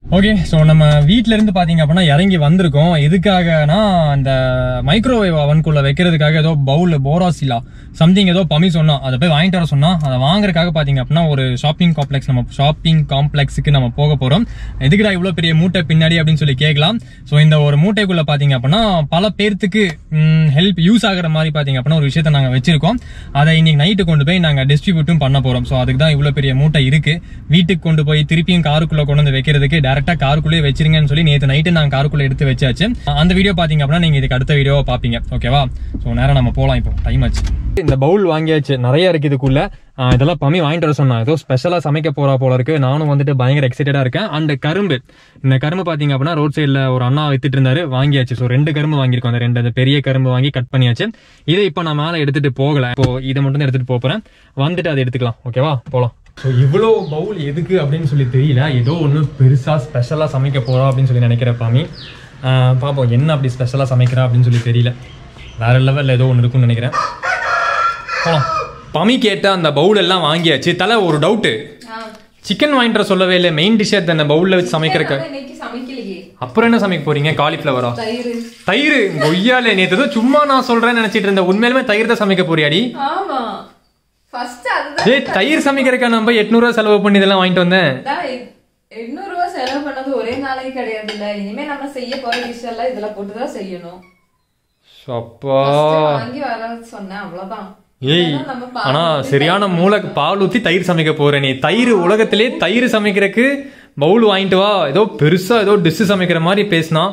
ஓகே ஸோ நம்ம வீட்ல இருந்து பாத்தீங்க அப்படின்னா இறங்கி வந்திருக்கோம் எதுக்காகனா அந்த மைக்ரோவேவ் அவனுக்குள்ள வைக்கிறதுக்காக ஏதோ பவுல் போராசிலா சம்திங் ஏதோ பமி சொன்னான் அதை போய் வாங்கிட்டு வர சொன்னா அதை வாங்குறதுக்காக பாத்தீங்க அப்படின்னா ஒரு ஷாப்பிங் காம்ப்ளெக்ஸ் நம்ம ஷாப்பிங் காம்ப்ளெக்ஸுக்கு நம்ம போக போறோம் எதுக்குடா இவ்வளவு பெரிய மூட்டை பின்னாடி அப்படின்னு சொல்லி கேட்கலாம் ஸோ இந்த ஒரு மூட்டைக்குள்ள பாத்தீங்க அப்படின்னா பல பேர்த்துக்கு ஹெல்ப் யூஸ் ஆகுற மாதிரி பாத்தீங்க அப்படின்னா ஒரு விஷயத்த நாங்க வச்சிருக்கோம் அதை இன்னைக்கு நைட்டு கொண்டு போய் நாங்க டிஸ்ட்ரிபியூட்டும் பண்ண போறோம் ஸோ அதுக்கு தான் இவ்வளவு பெரிய மூட்டை இருக்கு வீட்டுக்கு கொண்டு போய் திருப்பியும் காருக்குள்ள கொண்டு வந்து வைக்கிறதுக்கு டேரக்டா காருக்குள்ளே வச்சிருங்கன்னு சொல்லி நேற்று நைட்டு நாங்க காருக்குள்ள எடுத்து வச்சாச்சு அந்த வீடியோ பாத்தீங்க அப்படின்னா நீங்க இதுக்கு அடுத்த வீடியோவை பாப்பீங்க ஓகேவா ஸோ நேரம் நம்ம போலாம் இப்போ டைம் ஆச்சு இந்த பவுல் வாங்கியாச்சு நிறைய இருக்கு இதுக்குள்ள ஆஹ் இதெல்லாம் பம்மி வாங்கிட்டு வர சொன்னா ஏதோ ஸ்பெஷலா சமைக்க போறா போல இருக்கு நானும் வந்துட்டு பயங்கர எக்ஸைட்டடா இருக்கேன் அண்ட் கரும்பு இந்த கரும்பு பாத்தீங்க அப்படின்னா ரோட் சைடுல ஒரு அண்ணா வித்துட்டு இருந்தாரு வாங்கியாச்சு ஸோ ரெண்டு கரும்பு வாங்கியிருக்கோம் அந்த ரெண்டு அந்த பெரிய கரும்பு வாங்கி கட் பண்ணியாச்சு இதை இப்போ நான் மேலே எடுத்துட்டு போகல இப்போ இதை மட்டும் தான் எடுத்துட்டு போப் போறேன் வந்துட்டு அதை எடுத்துக்கலாம் ஓகேவா போலாம் ஸோ இவ்வளோ பவுல் எதுக்கு அப்படின்னு சொல்லி தெரியல ஏதோ ஒன்று பெருசாக ஸ்பெஷலாக சமைக்க போகிறோம் அப்படின்னு சொல்லி நினைக்கிற பாமி ஆஹ் பார்ப்போம் என்ன அப்படி ஸ்பெஷலாக சமைக்கிறா அப்படின்னு சொல்லி தெரியல வேற லெவலில் ஏதோ ஒன்று இருக்கும்னு நினைக்கிறேன் போலாம் பமி கேட்ட அந்த பவுல் எல்லாம் வாங்கியாச்சு தலை ஒரு டவுட்டு சிக்கன் வாங்கிட்டு வர சொல்லவே இல்லை மெயின் டிஷ் அந்த பவுல்ல வச்சு சமைக்கிறக்க இன்னைக்கு சமைக்கலையே அப்புறம் என்ன சமைக்க போறீங்க காலிஃப்ளவரா தயிர் தயிர் கொய்யால நேத்து ஏதோ சும்மா நான் சொல்றேன்னு நினைச்சிட்டு இருந்தேன் உண்மையிலுமே தயிர் தான் சமைக்க போறியாடி ஆமா ஃபர்ஸ்ட் அதுதான் ஏய் தயிர் சமைக்கிறக்கா நம்ம எட்நூறுவா செலவு பண்ணி இதெல்லாம் வாங்கிட்டு வந்தேன் தான் எண்ணூறு ரூபாய் செலவு பண்ணது ஒரே நாளைக்கு கிடையாது இல்ல இனிமே நம்ம செய்ய போற டிஷ் எல்லாம் இதுல போட்டுதான் செய்யணும் அப்பா First வாங்கி வர சொன்னேன் அவ்வளவுதான் ஏய் இல்லைன்னா நம்ம பால் ஆனா ஊத்தி சரியான மூளை பால் ஊத்தி தயிர் சமைக்க போற நீ தயிர் உலகத்திலே தயிர் சமைக்கிறதுக்கு பவுல் வாங்கிட்டு வா ஏதோ பெருசா ஏதோ டிஷ் சமைக்கிற மாதிரி பேசினா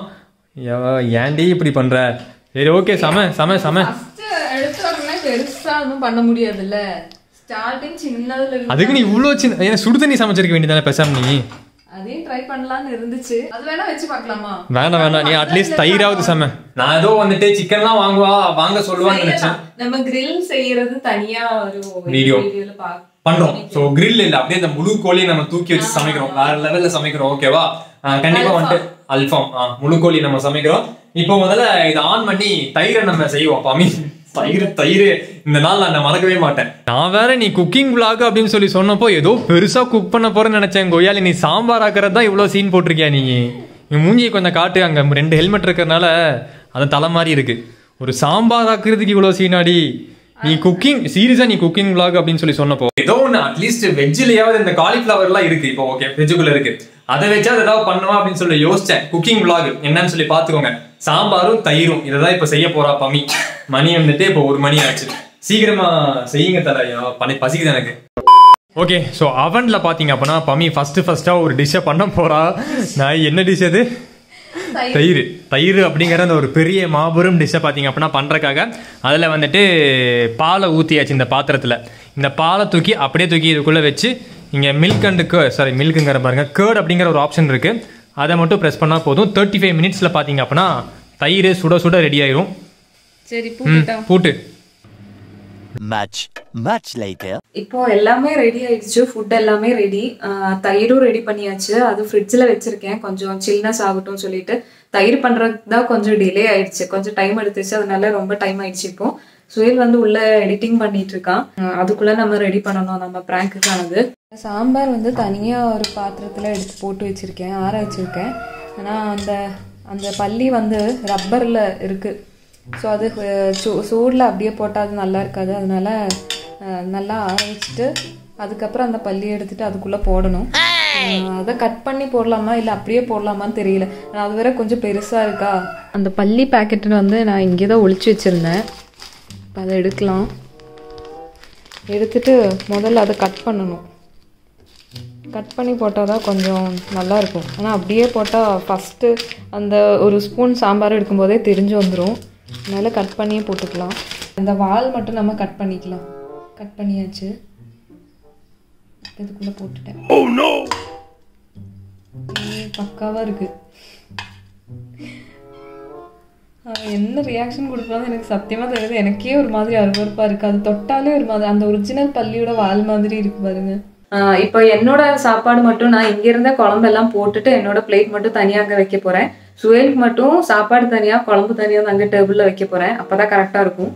ஏன்டி இப்படி பண்ற சரி ஓகே சம சம சம ஃபர்ஸ்ட் எடுத்த உடனே பெருசா ஒன்றும் பண்ண முடியாதுல்ல ஸ்டார்டிங் சின்னதுல இருந்து அதுக்கு நீ இவ்வளவு சின்ன ஏன் சுடு தண்ணி சமைச்சிருக்க வேண்டியதானே பேசாம நீ அதையும் ட்ரை பண்ணலாம்னு இருந்துச்சு அது வேணா வச்சு பார்க்கலாமா வேண்டாம் வேண்டாம் நீ அட்லீஸ்ட் தயிராவது சம நான் ஏதோ வந்துட்டு சிக்கன்லாம் வாங்குவா வாங்க சொல்லுவான்னு நினைச்சேன் செய்யலாம். நம்ம grill செய்யறது தனியா ஒரு Video. வீடியோல பாக்க பண்றோம் சோ grill இல்ல அப்படியே அந்த முழு கோழி நம்ம தூக்கி வச்சு சமைக்கிறோம் வேற லெவல்ல சமைக்கிறோம் ஓகேவா கண்டிப்பா வந்துட்டு அல்ஃபாம் ஆ, முழு கோழி நம்ம சமைக்கிறோம் இப்போ முதல்ல இதை ஆன் பண்ணி தயிரை நம்ம செய்வோம் பாமி தயிர் தயிர் இந்த நாள் நான் மறக்கவே மாட்டேன் நான் வேற நீ குக்கிங் vlog அப்படின்னு சொல்லி சொன்னப்போ ஏதோ பெருசா குக் பண்ண போறேன்னு நினைச்சேன் கொய்யாலி நீ சாம்பார் ஆக்குறது தான் இவ்வளவு சீன் போட்டிருக்கியா நீ நீ மூஞ்சியை கொஞ்சம் காட்டு அங்க ரெண்டு ஹெல்மெட் இருக்கறனால அது தலை மாதிரி இருக்கு ஒரு சாம்பார் ஆக்குறதுக்கு இவ்வளவு சீனாடி நீ குக்கிங் சீரியஸா நீ குக்கிங் vlog அப்படின்னு சொல்லி சொன்னப்போ ஏதோ ஒன்று அட்லீஸ்ட் வெஜ்ஜிலேயாவது இந்த காலிஃபிளவர் எல்லாம் இருக்கு இப்போ ஓகே வெஜ்ஜுக்குள்ள இருக்கு அதை வச்சா அது ஏதாவது பண்ணுவா அப்படின்னு சொல்லி யோசிச்சேன் குக்கிங் vlog என்னன்னு சொல்லி பாத்துக்கோங்க சாம்பாரும் தயிரும் இதை தான் இப்போ செய்ய போறா பம்மி மணி வந்துட்டு இப்போ ஒரு மணி ஆச்சு சீக்கிரமா செய்யுங்க தலையா பண்ணி பசிக்குது எனக்கு ஓகே ஸோ அவன்ல பாத்தீங்க அப்படின்னா பம்மி ஃபர்ஸ்ட் ஃபர்ஸ்டா ஒரு டிஷ்ஷை பண்ண போறா நான் என்ன டிஷ் அது தயிர் தயிர் அப்படிங்கிற அந்த ஒரு பெரிய மாபெரும் டிஷ்ஷை பார்த்தீங்க அப்படின்னா பண்ணுறக்காக அதில் வந்துட்டு பாலை ஊற்றியாச்சு இந்த பாத்திரத்தில் இந்த பாலை தூக்கி அப்படியே தூக்கி இதுக்குள்ளே வச்சு இங்கே மில்க் அண்ட் கே சாரி மில்க்குங்கிற பாருங்க கேர்ட் அப்படிங்கிற ஒரு ஆப்ஷன் இருக்குது அதை மட்டும் ப்ரெஸ் பண்ணால் போதும் தேர்ட்டி ஃபைவ் மினிட்ஸில் பார்த்தீங்க அப்படின்னா தயிர் சுட சுட ரெடி ஆயிரும் சரி ம் பூட்டா பூட்டு Much, much later. இப்போ எல்லாமே ரெடி ஆயிடுச்சு ஃபுட் எல்லாமே ரெடி தயிரும் ரெடி பண்ணியாச்சு அது ஃப்ரிட்ஜில் வச்சிருக்கேன் கொஞ்சம் சில்னஸ் ஆகட்டும் சொல்லிட்டு தயிர் பண்ணுறதுக்கு தான் கொஞ்சம் டிலே ஆயிடுச்சு கொஞ்சம் டைம் எடுத்துச்சு அதனால ரொம்ப டைம் ஆயிடுச்சு இப்போ சுயல் வந்து உள்ள எடிட்டிங் பண்ணிட்டு இருக்கான் அஹ் அதுக்குள்ள நம்ம ரெடி பண்ணணும் நம்ம ப்ராங்க்குக்கானது சாம்பார் வந்து தனியாக ஒரு பாத்திரத்தில் எடுத்து போட்டு வச்சிருக்கேன் ஆற வச்சிருக்கேன் ஆனால் அந்த அந்த பள்ளி வந்து ரப்பரில் இருக்குது ஸோ அது அஹ், சூ சூடில் அப்படியே போட்டால் அது நல்லா இருக்காது அதனால அஹ், நல்லா ஆற வச்சுட்டு அதுக்கப்புறம் அந்த பள்ளி எடுத்துட்டு அதுக்குள்ளே போடணும் அஹ், அதை கட் பண்ணி போடலாமா இல்லை அப்படியே போடலாமான்னு தெரியல ஆனா, அது வேற கொஞ்சம் பெருசாக இருக்கா அந்த பள்ளி பேக்கெட் வந்து நான் இங்கே தான் ஒளிச்சு வச்சுருந்தேன் இப்போ அதை எடுக்கலாம் எடுத்துட்டு முதல்ல அதை கட் பண்ணணும் கட் பண்ணி போட்டால் தான் கொஞ்சம் நல்லா இருக்கும் ஆனால் அப்படியே போட்டால் ஃபஸ்ட்டு அந்த ஒரு ஸ்பூன் சாம்பார் எடுக்கும்போதே தெரிஞ்சு வந்துடும் அதனால் கட் பண்ணியே போட்டுக்கலாம் அந்த வால் மட்டும் நம்ம கட் பண்ணிக்கலாம் கட் பண்ணியாச்சு இதுக்குள்ளே போட்டுட்டேன் ஏய், பக்காவா இருக்கு அவன் என்ன ரியாக்ஷன் கொடுப்பான்னு எனக்கு சத்தியமா தெரியாது எனக்கே ஒரு மாதிரி அருவருப்பா இருக்கு அது தொட்டாலே ஒரு மாதிரி அந்த ஒரிஜினல் பள்ளியோட வால் மாதிரி இருக்கு பாருங்க இப்போ என்னோட சாப்பாடு மட்டும் நான் இங்க இருந்த குழம்பெல்லாம் போட்டுட்டு என்னோட பிளேட் மட்டும் தனியா அங்க வைக்க போறேன் சுயலுக்கு மட்டும் சாப்பாடு தனியா குழம்பு தனியா அங்க டேபிள்ல வைக்க போறேன் அப்பதான் கரெக்டா இருக்கும்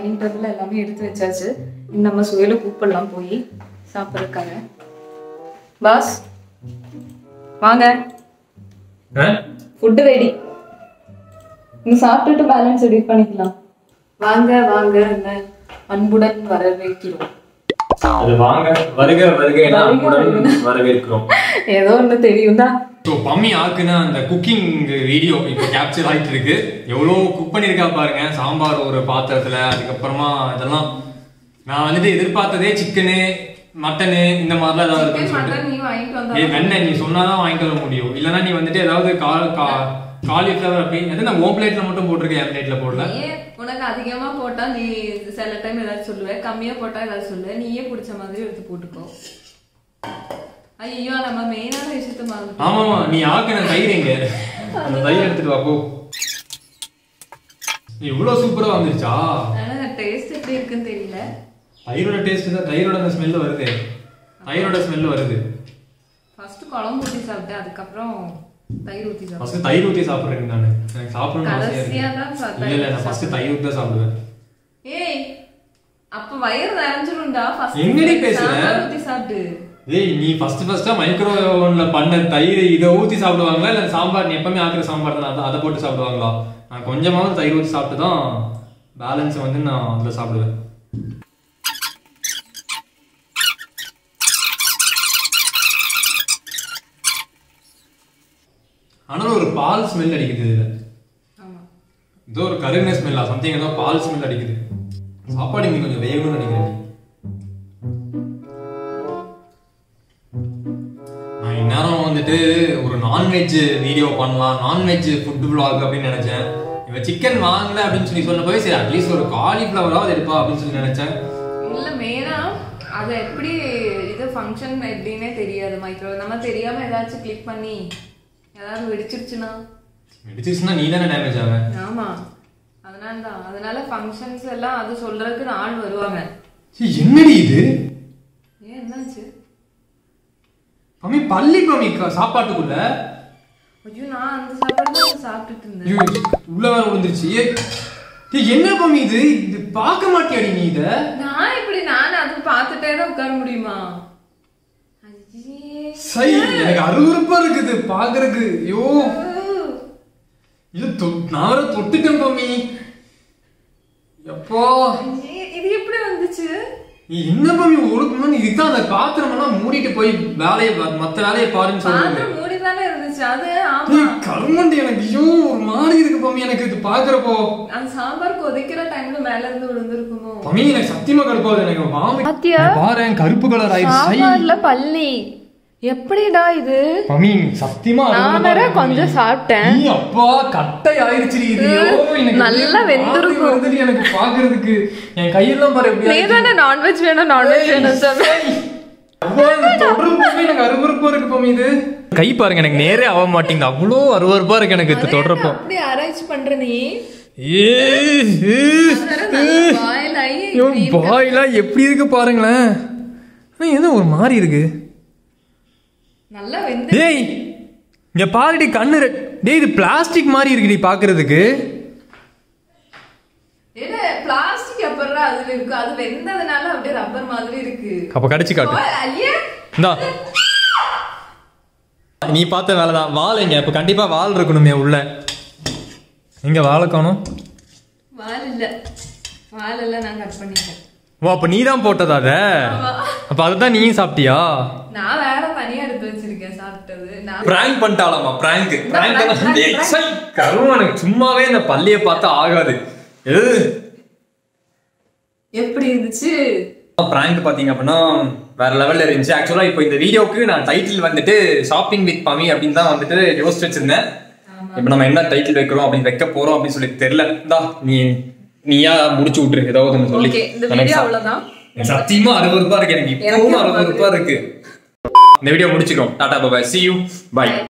டைனிங் டேபிள் எல்லாமே எடுத்து வச்சாச்சு இனி நம்ம சுவையில கூப்பிடலாம் போய் சாப்பிட்றதுக்காக பாஸ் வாங்க ஃபுட்டு ரெடி நீ சாப்பிட்டுட்டு பேலன்ஸ் எடிட் பண்ணிக்கலாம் வாங்க வாங்க என்ன அன்புடன் வரவேற்கிறோம் அது வாங்க வருக வருக என அன்புடன் வரவேற்கிறோம் ஏதோ ஒண்ணு தெரியும் தான் ஸோ பம்மி ஆக்குன அந்த குக்கிங் வீடியோ இப்போ கேப்சர் ஆகிட்டு இருக்கு எவ்வளோ குக் பண்ணியிருக்கா பாருங்க சாம்பார் ஒரு பாத்திரத்துல அதுக்கப்புறமா இதெல்லாம் நான் வந்துட்டு எதிர்பார்த்ததே சிக்கனு மட்டனு இந்த மாதிரிலாம் ஏதாவது இருக்குன்னு சொல்லிட்டு நீ வாங்கிட்டு ஏய் வெண்ணெய் நீ சொன்னாதான் வாங்கிட்டு வர முடியும் இல்லைன்னா நீ வந்துட்டு ஏதாவது கால் கா காலிஃப்ளவர் அப்படி எது நான் ஓ பிளேட்ல மட்டும் போட்டிருக்கேன் என் பிளேட்ல போடல ஏன் உனக்கு அதிகமா போட்டா நீ சில டைம் ஏதாவது சொல்லுவ கம்மியா போட்டா ஏதாவது சொல்லுவ நீயே பிடிச்ச மாதிரி எடுத்து போட்டுக்கோ ஐயோ நம்ம மெயினான விஷயத்த மாதிரி ஆமாமா நீ ஆக்குன தயிர் எங்க அந்த தயிர் எடுத்துட்டு வா போ இவ்வளவு சூப்பரா வந்துருச்சா ஆனா டேஸ்ட் எப்படி இருக்குன்னு தெரியல தயிரோட டேஸ்ட் தான் தயிரோட அந்த ஸ்மெல் வருது தயிரோட ஸ்மெல் வருது ஃபர்ஸ்ட் குழம்பு ஊத்தி சாப்பிட்டேன் அதுக்கப்புறம் தயிர் ஊத்தி சாப்பிட்டேன் ஃபர்ஸ்ட் தயிர் ஊத்தி சாப்பிடுறேன் நான் எனக்கு சாப்பிடணும்னு ஆசையா கடைசியா இருக்கு தான் சா- இல்ல இல்ல நான் ஃபர்ஸ்ட் தயிர் ஊத்தி தான் சாப்பிடுவேன் ஏய் அப்ப வயிறு நிறைஞ்சிரும்டா ஃபர்ஸ்ட் எங்கடி பேசுற? சாம்பார் ஊத்தி சாப்பிட்டு ஏய் நீ ஃபர்ஸ்ட் ஃபர்ஸ்டா மைக்ரோ ஓவன்ல பண்ண தயிர் இதை ஊத்தி சாப்பிடுவாங்களா இல்ல சாம்பார் நீ எப்பவுமே ஆக்குற சாம்பார் தான் அதை- அதை போட்டு சாப்பிடுவாங்களா நான் கொஞ்சமாவது தயிர் ஊத்தி சாப்பிட்டு தான் பேலன்ஸ் வந்து நான் அதுல சாப்பிடுவேன் ஆனாலும் ஒரு பால் ஸ்மெல் அடிக்குது இதுல ஆமா ஏதோ ஒரு கருகின ஸ்மெல்லா சம்திங் ஏதோ பால் ஸ்மெல் அடிக்குது சாப்பாடு இங்க கொஞ்சம் வேகணும்னு நினைக்கிறேன் நான் இந்நேரம் வந்துட்டு ஒரு நான்வெஜ் வீடியோ பண்ணலாம் நான்வெஜ் ஃபுட் vlog அப்படின்னு நினைச்சேன் இவன் சிக்கன் வாங்கல அப்படின்னு சொல்லி சொன்ன போய் சரி அட்லீஸ்ட் ஒரு காலிஃபிளவராவது எடுப்பா அப்படின்னு சொல்லி நினைச்சேன் இல்ல மெயினா அது எப்படி இது ஃபங்க்ஷன் எப்படின்னே தெரியாது மைக்ரோ நம்ம தெரியாம ஏதாச்சும் கிளிக் பண்ணி ஏதாவது வெடிச்சிருச்சுன்னா மெடிசின்ஸ்னா நீ தானே டேமேஜ் ஆவேன் ஆமா அதனால தான் அதனால ஃபங்க்ஷன்ஸ் எல்லாம் அது சொல்றதுக்கு ஆள் வருவாங்க சீ, என்னடி இது ஏன் என்னாச்சு பம்மி பள்ளி பம்மி க- சாப்பாட்டுக்குள்ள ஐயோ நான் அந்த சாப்பாடு தான் சாப்பிட்டுட்டு இருந்தேன் ஐயோ, உள்ள வேற விழுந்துருச்சு ஏ, ஏய், என்ன பம்மி இது இது பார்க்க மாட்டியாடி நீ இத நான் இப்படி நான் அது பார்த்துட்டே தான் உட்கார முடியுமா ஐயே. சை எனக்கு அருவருப்பா இருக்குது பாக்குறதுக்கு ஐயோ இது தொ- நான் வேற தொட்டுட்டேன் பம்மி எப்போ ஐயே, இது எப்படி வந்துச்சு நீ என்ன பம்மி ஒழுக்கமா இதுதான் அந்த பாத்திரம் எல்லாம் மூடிட்டு போய் வேலையை பா- மத்த வேலையை பாருன்னு சொல்றேன் பாத்திரம் மூடி தானே இருந்துச்சு அது ஆமா கருமண்டி எனக்கு ஐயோ ஒரு மாதிரி இருக்கு பம்மி எனக்கு இது பாக்குறப்போ அந்த சாம்பார் கொதிக்கிற டைம்ல மேல இருந்து விழுந்திருக்குமோ பம்மி எனக்கு சத்தியமா கடுப்பாது எனக்கு வாமி பாத்தியா? பாரு கருப்பு கலர் ஆயிடுச்சு சாம்பார்ல பள்ளி எப்படிடா இது பம்மி சத்தியமா நான் அருவருப்பா வேற இருக்கு பம்மி. கொஞ்சம் சாப்பிட்டேன் நீ அப்பா கட்டை ஆயிருச்சு இது ஐயோ, எனக்கு நல்லா அப்படியே வெந்திருக்கும். வாந்தி வருதுடி எனக்கு பாக்குறதுக்கு என் கையெல்லாம் பாரு எப்படி நீ ஆயிடுச்சு. தானே நான்வெஜ் வேணும் நான்வெஜ் வேணும் சொன்ன அப்பா, இந்த தொடர்பு எனக்கு அருவருப்பா இருக்கு பம்மி இது கை பாருங்க எனக்கு நேரே ஆக மாட்டேங்குது அவ்வளோ அருவருப்பா இருக்கு எனக்கு இது தொடர்றப்போ அப்படி ஆராய்ச்சி பண்ற நீ பாயில் ஆகி பாய்லாம் எப்படி இருக்கு பாருங்களேன் ஆனா, ஏதோ ஒரு மாதிரி இருக்கு நல்லா வெந்து டேய் இங்க பாருடி கண்ணு ரெ- டேய் இது பிளாஸ்டிக் மாதிரி இருக்குடி பாக்குறதுக்கு என்ன பிளாஸ்டிக் எப்பறா அதுல இருக்கு அது வெந்ததுனால அப்படியே ரப்பர் மாதிரி இருக்கு அப்ப கடிச்சு காட்டு ஓ, ஐயே இந்தா நீ பார்த்த வேலை தான் வால் எங்க இப்ப கண்டிப்பா வால் இருக்கணுமே உள்ள எங்க வாழை காணும் வால் இல்ல வால் எல்லாம் நான் கட் பண்ணிட்டேன் ஓ அப்ப நீ தான் போட்டதா அத அப்ப அதுதான் நீயும் சாப்பிட்டியா நான் வேற தனியா எடுத்து வச்சிருக்கேன் சாப்பிட்டது நான் பிராங்க் பண்ணிட்டாலாமா பிராங்க் prank, prank, prank. கருமம் எனக்கு சும்மாவே இந்த பள்ளிய பார்த்தா ஆகாது எது எப்படி இருந்துச்சு பிராங்க் பாத்தீங்க அப்படின்னா வேற லெவல்ல இருந்துச்சு ஆக்சுவலா இப்போ இந்த வீடியோக்கு நான் டைட்டில் வந்துட்டு ஷாப்பிங் வித் பமி அப்படின்னு தான் வந்துட்டு யோசிச்சு வச்சிருந்தேன் இப்போ நம்ம என்ன டைட்டில் வைக்கிறோம் அப்படின்னு வைக்க போறோம் அப்படின்னு சொல்லி தெரியல இந்தா நீ நீயா முடிச்சு விட்டுரு ஏதாவது ஒண்ணு சொல்லி ஓகே இந்த எனக்கு வீடியோ ச- அவ்வளவுதான் எனக்கு சத்தியமா அறுபது ரூபாய் இருக்கு எனக்கு இப்பவும் எனக்கும் அறுபது ரூபாய் இருக்கு இந்த வீடியோ முடிச்சுக்கிறோம் tata bye bye see you bye